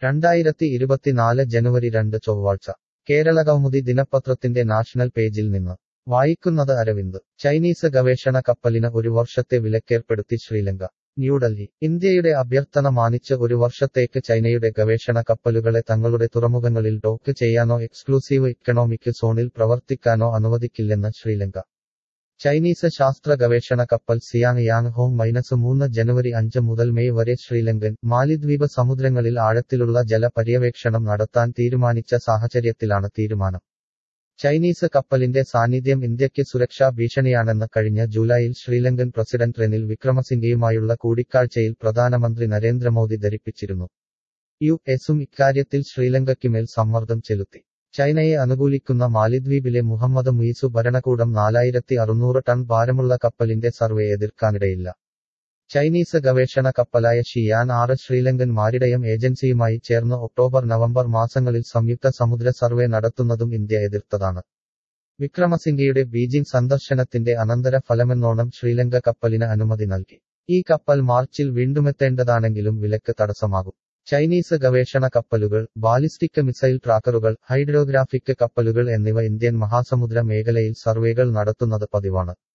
രണ്ടായിരത്തി ഇരുപത്തിനാല് ജനുവരി രണ്ട് ചൊവ്വാഴ്ച കേരളകൗമുദി ദിനപത്രത്തിന്റെ നാഷണൽ പേജിൽ നിന്ന് വായിക്കുന്നത് അരവിന്ദ് ചൈനീസ് ഗവേഷണ കപ്പലിന് ഒരു വർഷത്തെ വിലക്കേർപ്പെടുത്തി ശ്രീലങ്ക ന്യൂഡൽഹി ഇന്ത്യയുടെ അഭ്യർത്ഥന മാനിച്ച് ഒരു വർഷത്തേക്ക് ചൈനയുടെ ഗവേഷണ കപ്പലുകളെ തങ്ങളുടെ തുറമുഖങ്ങളിൽ ഡോക്ക് ചെയ്യാനോ എക്സ്ക്ലൂസീവ് ഇക്കണോമിക് സോണിൽ പ്രവർത്തിക്കാനോ അനുവദിക്കില്ലെന്ന് ശ്രീലങ്ക ചൈനീസ് ശാസ്ത്ര ഗവേഷണ കപ്പൽ സിയാങ് യാങ് ഹോങ് മൈനസ് മൂന്ന് ജനുവരി അഞ്ച് മുതൽ മെയ് വരെ ശ്രീലങ്കൻ മാലിദ്വീപ് സമുദ്രങ്ങളിൽ ആഴത്തിലുള്ള ജല പര്യവേക്ഷണം നടത്താൻ തീരുമാനിച്ച സാഹചര്യത്തിലാണ് തീരുമാനം ചൈനീസ് കപ്പലിന്റെ സാന്നിധ്യം ഇന്ത്യയ്ക്ക് സുരക്ഷാ ഭീഷണിയാണെന്ന് കഴിഞ്ഞ ജൂലൈയിൽ ശ്രീലങ്കൻ പ്രസിഡന്റ് റെനിൽ വിക്രമസിംഗെയുമായുള്ള കൂടിക്കാഴ്ചയിൽ പ്രധാനമന്ത്രി നരേന്ദ്രമോദി ധരിപ്പിച്ചിരുന്നു യു എസും ഇക്കാര്യത്തിൽ ശ്രീലങ്കയ്ക്കുമേൽ സമ്മർദ്ദം ചെലുത്തി ചൈനയെ അനുകൂലിക്കുന്ന മാലിദ്വീപിലെ മുഹമ്മദ് മുയിസു ഭരണകൂടം നാലായിരത്തി അറുന്നൂറ് ടൺ ഭാരമുള്ള കപ്പലിന്റെ സർവേ എതിർക്കാനിടയില്ല ചൈനീസ് ഗവേഷണ കപ്പലായ ഷിയാൻ ആറ് ശ്രീലങ്കൻ മാരിടയം ഏജൻസിയുമായി ചേർന്ന് ഒക്ടോബർ നവംബർ മാസങ്ങളിൽ സംയുക്ത സമുദ്ര സർവേ നടത്തുന്നതും ഇന്ത്യ എതിർത്തതാണ് വിക്രമസിംഗയുടെ ബീജിംഗ് സന്ദർശനത്തിന്റെ അനന്തര ഫലമെന്നോണം ശ്രീലങ്ക കപ്പലിന് അനുമതി നൽകി ഈ കപ്പൽ മാർച്ചിൽ വീണ്ടുമെത്തേണ്ടതാണെങ്കിലും വിലക്ക് തടസ്സമാകും ചൈനീസ് ഗവേഷണ കപ്പലുകൾ ബാലിസ്റ്റിക് മിസൈൽ ട്രാക്കറുകൾ ഹൈഡ്രോഗ്രാഫിക് കപ്പലുകൾ എന്നിവ ഇന്ത്യൻ മഹാസമുദ്ര മേഖലയിൽ സർവേകൾ നടത്തുന്നത് പതിവാണ്